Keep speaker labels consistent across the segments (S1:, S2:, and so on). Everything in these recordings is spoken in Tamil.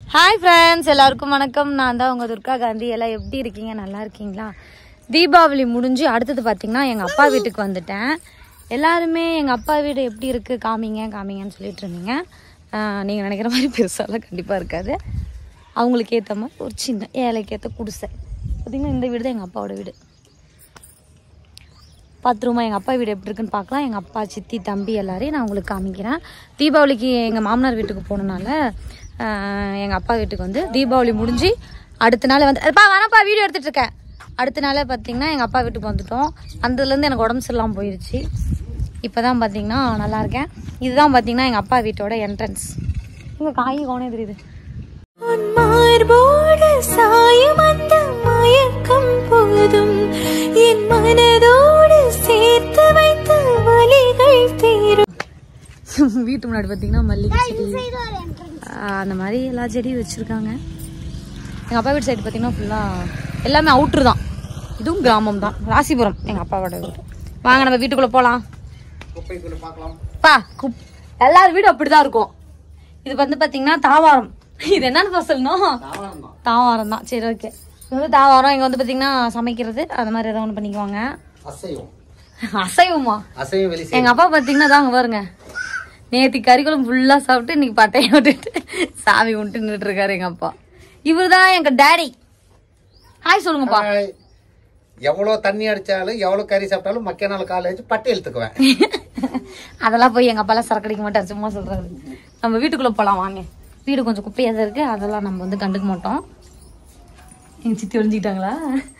S1: ஹாய் ஃப்ரெண்ட்ஸ் எல்லாருக்கும் வணக்கம் நான் தான் உங்கள் துர்கா காந்தி எல்லாம் எப்படி இருக்கீங்க நல்லா இருக்கீங்களா தீபாவளி முடிஞ்சு அடுத்தது பார்த்தீங்கன்னா எங்கள் அப்பா வீட்டுக்கு வந்துட்டேன் எல்லாருமே எங்கள் அப்பா வீடு எப்படி இருக்குது காமிங்க காமிங்கன்னு சொல்லிட்டு இருந்தீங்க நீங்கள் நினைக்கிற மாதிரி பெருசாலாம் கண்டிப்பாக இருக்காது அவங்களுக்கு ஏற்ற மாதிரி ஒரு சின்ன ஏழைக்கு ஏற்ற குடிசை பார்த்தீங்கன்னா இந்த வீடு தான் எங்கள் அப்பாவோட வீடு பார்த்துருமா எங்கள் அப்பா வீடு எப்படி இருக்குன்னு பார்க்கலாம் எங்கள் அப்பா சித்தி தம்பி எல்லாரையும் நான் உங்களுக்கு காமிக்கிறேன் தீபாவளிக்கு எங்கள் மாமனார் வீட்டுக்கு போனனால எங்கள் அப்பா வீட்டுக்கு வந்து தீபாவளி முடிஞ்சு அடுத்த நாள் வந்து அப்பா வரப்பா வீடியோ எடுத்துட்டு இருக்கேன் அடுத்த நாளே பார்த்தீங்கன்னா எங்கள் அப்பா வீட்டுக்கு வந்துட்டோம் அந்ததுலேருந்து எனக்கு உடம்பு சரியில்லாமல் போயிடுச்சு இப்போ தான் பார்த்தீங்கன்னா நல்லா இருக்கேன் இதுதான் பார்த்தீங்கன்னா எங்கள் அப்பா வீட்டோட என்ட்ரன்ஸ் இங்கே காய் கோனே தெரியுது
S2: உன் மார்போடு சாயும் அந்த மயக்கம் போதும் என் மனதோடு சேர்த்து வைத்த வலிகள் தீரும்
S1: வீட்டு முன்னாடி பார்த்தீங்கன்னா மல்லிகை செடி ஆஹ் அந்த மாதிரி எல்லா செடியும் வச்சுருக்காங்க எங்கள் அப்பா வீட்டு சைடு பார்த்தீங்கன்னா ஃபுல்லாக எல்லாமே அவுட்ரு தான் இதுவும் கிராமம் தான் ராசிபுரம் எங்கள் அப்பாவோட வீடு வாங்க நம்ம வீட்டுக்குள்ளே போகலாம் பா குப் எல்லார் வீடும் அப்படி தான் இருக்கும் இது வந்து பார்த்தீங்கன்னா தாவாரம் இது என்னன்னு சொல்லணும் தாவாரம் தான் சரி ஓகே இது வந்து தாவாரம் இங்கே வந்து பார்த்தீங்கன்னா சமைக்கிறது அந்த மாதிரி ஏதோ ஒன்று பண்ணிக்குவாங்க
S3: அசைவம்
S1: அசைவமா
S3: அசைவம் வெளி
S1: எங்க அப்பா பாத்தீங்கன்னா தாங்க பாருங்க நேத்து கறிக்குளம் ஃபுல்லா சாப்பிட்டு இன்னைக்கு பட்டையை விட்டுட்டு சாமி கும்பிட்டு நின்றுட்டு இருக்காரு எங்க அப்பா இவர்தான் எங்க டேடி ஹாய் சொல்லுங்கப்பா
S3: ஹாய். எவ்வளவு தண்ணி அடிச்சாலும் எவ்வளவு கறி சாப்பிட்டாலும் மக்கிய நாள் காலேஜ் பட்டு இழுத்துக்குவேன்
S1: அதெல்லாம் போய் எங்க அப்பாலாம் சரக்கு அடிக்க மாட்டாரு சும்மா சொல்றாரு நம்ம வீட்டுக்குள்ள போலாம் வாங்க வீடு கொஞ்சம் குப்பையா தான் இருக்கு அதெல்லாம் நம்ம வந்து கண்டுக்க மாட்டோம் எங்க சித்தி ஒழிஞ்சுக்கிட்டாங்களா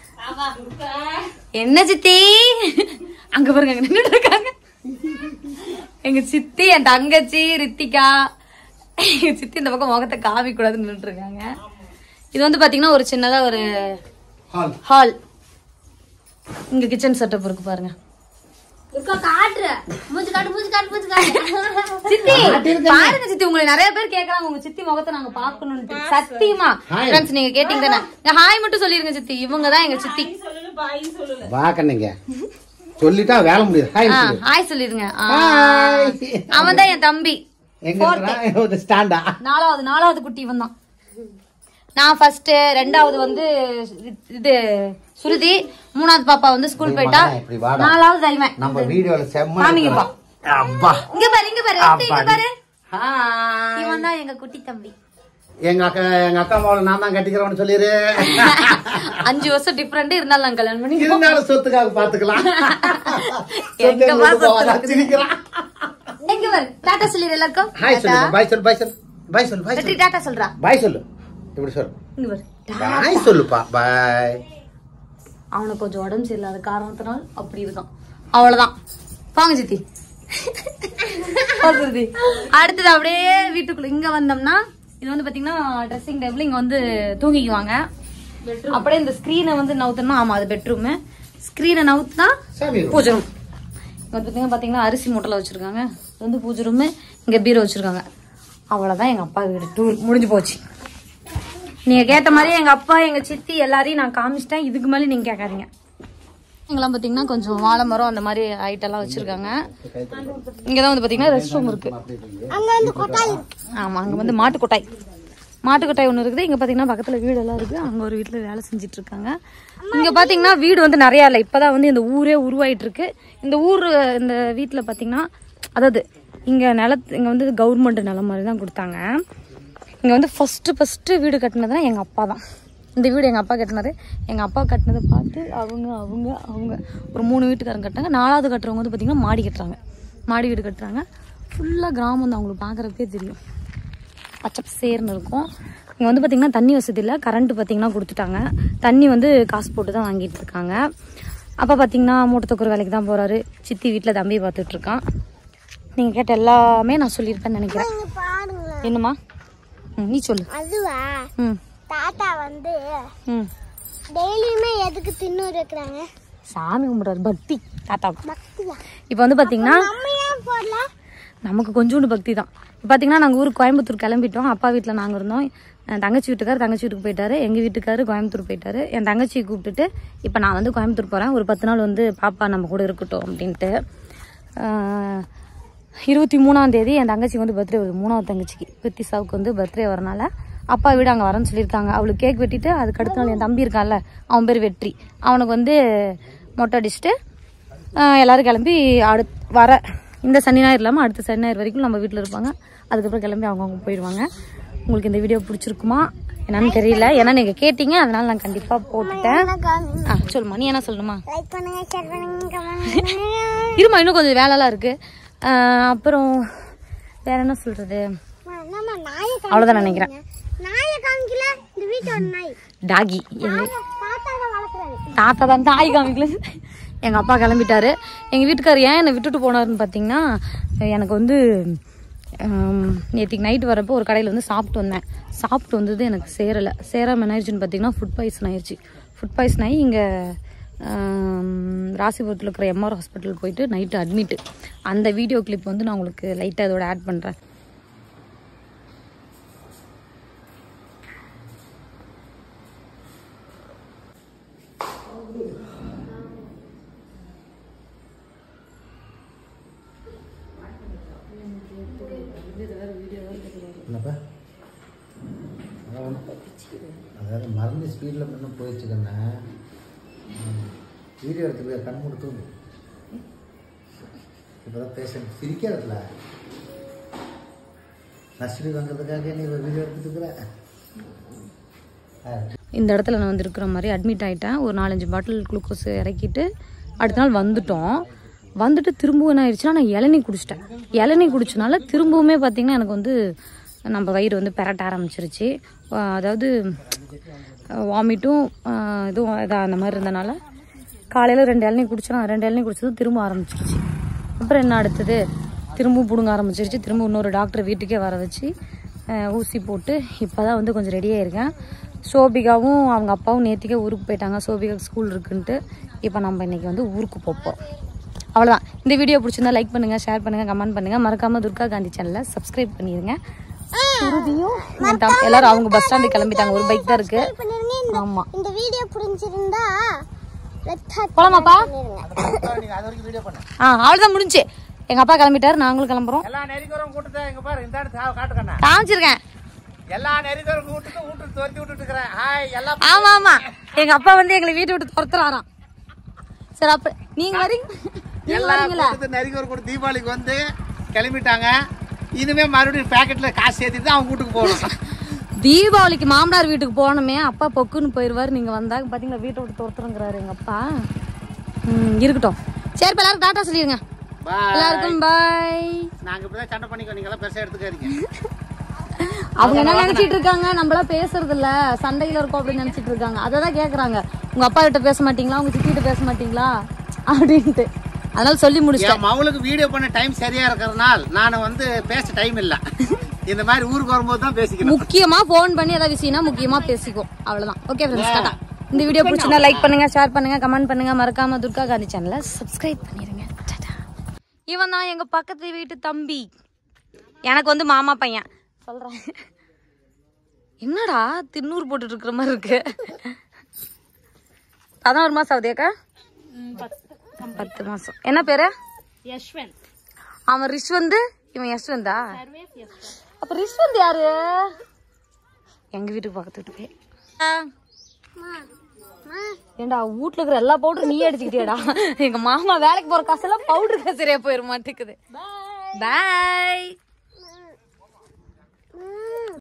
S1: என்ன சித்தி அங்க பாருங்க அங்க நின்னுட்டு இருக்காங்க எங்க சித்தி என் தங்கச்சி ரித்திகா எங்க சித்தி இந்த பக்கம் முகத்தை காமி கூடாதுன்னு நின்னுட்டு இருக்காங்க இது வந்து பாத்தீங்கன்னா ஒரு சின்னதா ஒரு
S3: ஹால்
S1: ஹால் இங்க கிச்சன் செட்டப் இருக்கு பாருங்க சித்தி பாருங்க சித்தி உங்களை நிறைய பேர் கேக்குறாங்க உங்க சித்தி முகத்தை நாங்க பாக்கணும்னு சத்தியமா
S3: Hi.
S1: ஃப்ரெண்ட்ஸ் நீங்க கேட்டீங்க தானே இங்க ஹாய் மட்டும் சொல்லிருங்க சித்தி இவங்க தான் எங்க சித்தி
S3: வா கண்ணுங்க சொல்லிட்டா வேலை முடியாது ஹாய்
S1: ஆ,
S3: சொல்லு.
S1: ஹாய் சொல்லிருங்க ஆ.
S3: ஹாய்.
S1: அவன் தான் என் தம்பி
S3: எங்க இருக்கிறான்? ஒரு ஸ்டாண்டா
S1: நாலாவது நாலாவது குட்டி இவன் தான் நான் ஃபர்ஸ்ட் ரெண்டாவது வந்து இது சுருதி மூணாவது பாப்பா வந்து ஸ்கூல் போயிட்டா
S3: வாடா, இப்படி வாடா.
S1: நாலாவது தைவன்
S3: நம்ம வீடியோல செம்ம
S1: காமிங்கப்பா.
S3: அப்பா
S1: இங்க பாரு இங்க பாரு இங்க
S3: அப்பாடி.
S1: பாரு
S3: ஹாய்.
S1: இவன் தான் எங்க குட்டி தம்பி
S3: எங்க அக்கா எங்க அக்கா மாவள நான் தான் கட்டிக்கிறவன்னு சொல்லிரு
S1: அஞ்சு வருஷம் டிஃபரெண்ட் இருந்தாலும் நான் கல்யாணம் பண்ணி
S3: இருந்தாலும் சொத்துக்காக பாத்துக்கலாம்
S1: எங்க
S3: சொத்து
S1: வா
S3: எங்களுக்கு
S1: சொத்து
S3: போகாதா?
S1: இருக்குது.
S3: சிரிக்கிறான்.
S1: எங்க பாரு டாட்டா சொல்லிடு எல்லாருக்கும்
S3: ஹாய் சொல்லு பாய் சொல்லு பாய் சொல்லு பாய் சொல்லு பாய்
S1: வெற்றி
S3: சொல்லு
S1: டாட்டா சொல்றா
S3: பாய் சொல்லு இப்படி சொல்லு
S1: இங்க பாரு
S3: பாய் சொல்லுப்பா பாய்
S1: அவனுக்கு கொஞ்சம் உடம்பு சரியில்லாத காரணத்தினால் அப்படி இருக்கான் அவ்வளவுதான் வாங்க சித்தி சித்தி. அடுத்தது அப்படியே வீட்டுக்குள்ள இங்க வந்தோம்னா இது வந்து பாத்தீங்கன்னா ட்ரெஸ்ஸிங் டேபிள் இங்க வந்து தூங்கிக்குவாங்க அப்படியே இந்த ஸ்கிரீனை வந்து நவுத்தணும் ஆமா அது பெட்ரூம் ஸ்கிரீனை நவுத்துனா
S3: சாமி room.
S1: பூஜை ரூம் இங்க வந்து பாத்தீங்கன்னா பாத்தீங்கன்னா அரிசி மூட்டைல வச்சிருக்காங்க இது வந்து பூஜை ரூம் இங்க பீரோ வச்சிருக்காங்க அவ்வளவுதான் எங்க அப்பா வீடு டூர் முடிஞ்சு போச்சு நீங்க கேட்ட மாதிரி எங்க அப்பா எங்க சித்தி எல்லாரையும் நான் காமிச்சிட்டேன் இதுக்கு மேல நீங்க கேட்காதீங்க இங்கெல்லாம் பாத்தீங்கன்னா கொஞ்சம் வாழை மரம் அந்த மாதிரி ஐட்டெல்லாம் வச்சிருக்காங்க இங்கதான் வந்து பாத்தீங்கன்னா ரெஸ்ட் ரூம் இருக்கு ஆமா அங்க வந்து மாட்டு கொட்டாய் மாட்டு கொட்டாய் ஒண்ணு இருக்குது இங்க பாத்தீங்கன்னா பக்கத்துல வீடு எல்லாம் இருக்கு அங்க ஒரு வீட்டுல வேலை செஞ்சுட்டு இருக்காங்க இங்க பாத்தீங்கன்னா வீடு வந்து நிறைய இல்ல இப்பதான் வந்து இந்த ஊரே உருவாயிட்டு இருக்கு இந்த ஊர் இந்த வீட்டுல பாத்தீங்கன்னா அதாவது இங்க நிலத்து இங்க வந்து கவர்மெண்ட் நிலம் மாதிரி தான் கொடுத்தாங்க இங்க வந்து ஃபர்ஸ்ட் ஃபர்ஸ்ட் வீடு கட்டினதுனா எங்க அப்பா தான் இந்த வீடு எங்க அப்பா கட்டினாரு எங்க அப்பா கட்டினதை பார்த்து அவங்க அவங்க அவங்க ஒரு மூணு வீட்டுக்காரங்க கட்டாங்க நாலாவது கட்டுறவங்க வந்து பாத்தீங்கன்னா மாடி கட்டுறாங்க மாடி வீடு கட்டுறாங்க ஃபுல்லா கிராமம் தான் அவங்களுக்கு பாக்குறதுக்கே தெரியும் பச்சை சேர்னு இருக்கும் இங்கே வந்து பார்த்திங்கன்னா தண்ணி வசதி இல்லை கரண்ட் பார்த்திங்கன்னா கொடுத்துட்டாங்க தண்ணி வந்து காசு போட்டு தான் வாங்கிட்டு இருக்காங்க அப்பா பார்த்திங்கன்னா மூட்டை தூக்குற வேலைக்கு தான் போகிறாரு சித்தி வீட்டில் தம்பி பார்த்துட்டு இருக்கான் நீங்கள் கேட்ட எல்லாமே நான் சொல்லியிருப்பேன்னு நினைக்கிறேன் என்னம்மா ம் நீ சொல்லு
S4: அதுவா
S1: ம்
S4: தாத்தா வந்து
S1: ம்
S4: டெய்லியுமே எதுக்கு தின்னு இருக்கிறாங்க
S1: சாமி கும்பிட்றாரு பக்தி தாத்தாவுக்கு
S4: பக்தியா
S1: இப்போ வந்து பார்த்திங்கன்னா
S4: நம்ம ஏன் போடல
S1: நமக்கு கொஞ்சோண்டு பக்தி தான் இப்போ பார்த்தீங்கன்னா நாங்கள் ஊருக்கு கோயம்புத்தூர் கிளம்பிட்டோம் அப்பா வீட்டில் நாங்கள் இருந்தோம் என் தங்கச்சி வீட்டுக்கார் தங்கச்சி வீட்டுக்கு போயிட்டாரு எங்கள் வீட்டுக்காரு கோயம்புத்தூர் போயிட்டாரு என் தங்கச்சியை கூப்பிட்டுட்டு இப்போ நான் வந்து கோயம்புத்தூர் போகிறேன் ஒரு பத்து நாள் வந்து பாப்பா நம்ம கூட இருக்கட்டும் அப்படின்ட்டு ஆஹ், இருபத்தி மூணாம் தேதி என் தங்கச்சி வந்து பர்த்டே வருது மூணாவது தங்கச்சிக்கு பிரித்திசாவுக்கு வந்து பர்த்டே வரனால அப்பா வீடு அங்கே வரேன்னு சொல்லியிருக்காங்க அவளுக்கு கேக் வெட்டிட்டு அதுக்கு அடுத்த நாள் என் தம்பி இருக்கான்ல அவன் பேர் வெற்றி அவனுக்கு வந்து மொட்டை அடிச்சுட்டு ஆஹ் எல்லாரும் கிளம்பி அடுத் வர இந்த சனி ஞாயிறு இல்லாமல் அடுத்த சனி ஞாயிறு வரைக்கும் நம்ம வீட்டில் இருப்பாங்க அதுக்கப்புறம் கிளம்பி அவங்கவுங்க போயிடுவாங்க உங்களுக்கு இந்த வீடியோ பிடிச்சிருக்குமா என்னன்னு தெரியல ஏன்னா நீங்கள் கேட்டீங்க அதனால நான் கண்டிப்பாக போட்டுட்டேன் ஆ சொல்லுமா நீ என்ன சொல்லணுமா
S4: லைக் பண்ணுங்க ஷேர் பண்ணுங்க கமெண்ட் பண்ணுங்க
S1: இருமா இன்னும் கொஞ்சம் வேலைலாம் இருக்கு ஆஹ் அப்புறம் வேற என்ன சொல்றது
S4: நம்ம நாயை
S1: அவ்வளோதான் நினைக்கிறேன்
S4: நாயை காமிக்கல இந்த வீட்டோட நாய்
S1: டாகி எங்க
S4: தாத்தா தான் வளர்க்குறாரு
S1: தாத்தா தான் தாய் காமிக்கல எங்கள் அப்பா கிளம்பிட்டாரு எங்கள் வீட்டுக்கார் ஏன் என்னை விட்டுட்டு போனாருன்னு பார்த்தீங்கன்னா எனக்கு வந்து நேற்றுக்கு நைட் வரப்போ ஒரு கடையில் வந்து சாப்பிட்டு வந்தேன் சாப்பிட்டு வந்தது எனக்கு சேரலை சேராமல் என்ன ஆயிடுச்சுன்னு பார்த்தீங்கன்னா ஃபுட் பாய்சன் ஆயிடுச்சு ஃபுட் பாய்சன் ஆகி இங்கே ராசிபுரத்தில் இருக்கிற எம்ஆர் ஹாஸ்பிட்டல் போயிட்டு நைட்டு அட்மிட்டு அந்த வீடியோ கிளிப் வந்து நான் உங்களுக்கு லைட்டாக இதோட ஆட் பண்ணுறேன்
S3: என்னப்பா அதான் ஒண்ணு. அதாவது மறந்து ஸ்பீடில் முன்ன போயிடுச்சுக்கண்ணா வீடியோ எடுத்துக்க கண் மூடி தூங்கு இப்போதான் பேச சிரிக்கிறதுல நஷ்டி வாங்குறதுக்காக நீ ஒரு வீடியோ எடுத்துட்டு இருக்கிற ஆ.
S1: இந்த இடத்துல நான் வந்து இருக்கிற மாதிரி அட்மிட் ஆகிட்டேன் ஒரு நாலஞ்சு பாட்டில் குளுக்கோஸ் இறக்கிட்டு அடுத்த நாள் வந்துட்டோம் வந்துட்டு திரும்பவும் என்ன ஆயிடுச்சுன்னா நான் இளநீ குடிச்சிட்டேன் இளநீ குடிச்சனால திரும்பவுமே பார்த்தீங்கன்னா எனக்கு வந்து நம்ம வயிறு வந்து பெரட்ட ஆரம்பிச்சிருச்சு அஹ் அதாவது வாமிட்டும் இதுவும் இதாக அந்த மாதிரி இருந்தனால காலையில் ரெண்டு இளநீ குடிச்சோம் ரெண்டு இளநீ குடிச்சதும் திரும்ப ஆரம்பிச்சிருச்சு அப்புறம் என்ன அடுத்தது திரும்பவும் பிடுங்க ஆரம்பிச்சிருச்சு திரும்ப இன்னொரு டாக்டர் வீட்டுக்கே வர வச்சு அஹ், ஊசி போட்டு இப்போ தான் வந்து கொஞ்சம் ரெடியாக இருக்கேன் சோபிகாவும் அவங்க அப்பாவும் நேற்றுக்கே ஊருக்கு போயிட்டாங்க சோபிகா ஸ்கூல் இருக்குன்ட்டு இப்போ நம்ம இன்னைக்கு வந்து ஊருக்கு போப்போம் அவ்வளோதான் இந்த வீடியோ பிடிச்சிருந்தா லைக் பண்ணுங்கள் ஷேர் பண்ணுங்கள் கமெண்ட் பண்ணுங்கள் மறக்காமல் துர்கா காந்தி சேனலை சப்ஸ்கிரைப் பண்ணிடுங்க சுருதியும் என் தம்- எல்லாரும் அவங்க பஸ் ஸ்டாண்டு கிளம்பிட்டாங்க ஒரு பைக் தான் இருக்கு
S4: பண்ணிருங்க இந்த
S1: ஆமாம்
S4: இந்த வீடியோ புரிஞ்சிருந்தா ரெட் ஹார்ட்
S1: போலாமாப்பா
S4: பண்ணிருங்க
S3: நீங்க அது வரைக்கும் வீடியோ பண்ண
S1: ஆ அவ்வளோதான் முடிஞ்சு எங்கள் அப்பா கிளம்பிட்டாரு நாங்களும் கிளம்புறோம்
S3: எல்லா நெறிகரும் கூட்டத்தை இங்க பாரு இந்த இடத்து காட்டுக்கண்ணா
S1: காமிச்சிருக்கேன்
S3: எல்லா நெறிகரும் கூட்டத்தை வீட்டு துரத்தி விட்டுட்டு இருக்கிறேன் ஹாய் எல்லாம்
S1: ஆமா ஆமா எங்க அப்பா வந்து எங்களை வீட்டை விட்டு துரத்துறாராம் சரி அப்ப நீங்க வரீங்க நீங்க
S3: எல்லா
S1: வரீங்களா
S3: கூட்டத்து நெறிகர் கூட தீபாவளிக்கு வந்து கிளம்பிட்டாங்க இனிமே மறுபடியும் பேக்கெட்ல காசு சேர்த்துட்டு தான் அவங்க வீட்டுக்கு போகணும்
S1: தீபாவளிக்கு மாமனார் வீட்டுக்கு போனோமே அப்பா பொக்குன்னு போயிருவாரு நீங்க வந்தா பாத்தீங்களா வீட்டை விட்டு துரத்துறங்கிறாரு எங்க அப்பா ம், இருக்கட்டும் சரி இப்ப எல்லாரும் டாட்டா சொல்லிருங்க
S3: பாய்
S1: எல்லாருக்கும் பாய்
S3: நாங்க இப்பதான் சண்டை பண்ணிக்கோ நீங்க எல்லாம் பெருசா எடுத்துக்காதீங்க
S1: அவங்க என்ன நினைச்சிட்டு இருக்காங்க நம்மளா பேசுறது இல்ல சண்டையில இருக்கோம் அப்படின்னு நினைச்சிட்டு இருக்காங்க அதை தான் கேக்குறாங்க உங்க அப்பா கிட்ட பேச மாட்டீங்களா உங்க சித்தி கிட்ட பேச மாட்டீங்களா அப்படின்ட்டு அதனால சொல்லி முடிச்சிட்டேன்
S3: என் மவளுக்கு வீடியோ பண்ண டைம் சரியா இருக்கிறதுனால நான் வந்து பேச டைம் இல்ல இந்த மாதிரி ஊருக்கு வரும்போது தான் பேசிக்கணும்
S1: முக்கியமா ஃபோன் பண்ணி ஏதாவது விஷயம்னா முக்கியமா பேசிக்கும் அவ்வளவுதான் ஓகே ஃப்ரெண்ட்ஸ் டாடா இந்த வீடியோ பிடிச்சிருந்தா லைக் பண்ணுங்க ஷேர் பண்ணுங்க கமெண்ட் பண்ணுங்க மறக்காம துர்கா காந்தி சேனலை சப்ஸ்கிரைப் பண்ணிருங்க டாடா இவன் தான் எங்க பக்கத்து வீட்டு தம்பி எனக்கு வந்து மாமா பையன் சொல்றேன் என்னடா தின்னூர் போட்டுட்டு இருக்கிற மாதிரி இருக்கு பதினோரு மாசம் ஆகுதேக்கா பத்து மாசம் என்ன பேரு
S5: யஷ்வந்த்
S1: அவன் ரிஷ்வந்த் இவன் யஷ்வந்தா அப்ப ரிஷ்வந்த் யாரு எங்க வீட்டுக்கு பக்கத்து வீட்டு போய் ஏண்டா வீட்ல இருக்கிற எல்லா பவுடரும் நீ அடிச்சுக்கிட்டியாடா எங்க மாமா வேலைக்கு போற காசெல்லாம் பவுடர் சரியா போயிட மாட்டேங்குது பாய்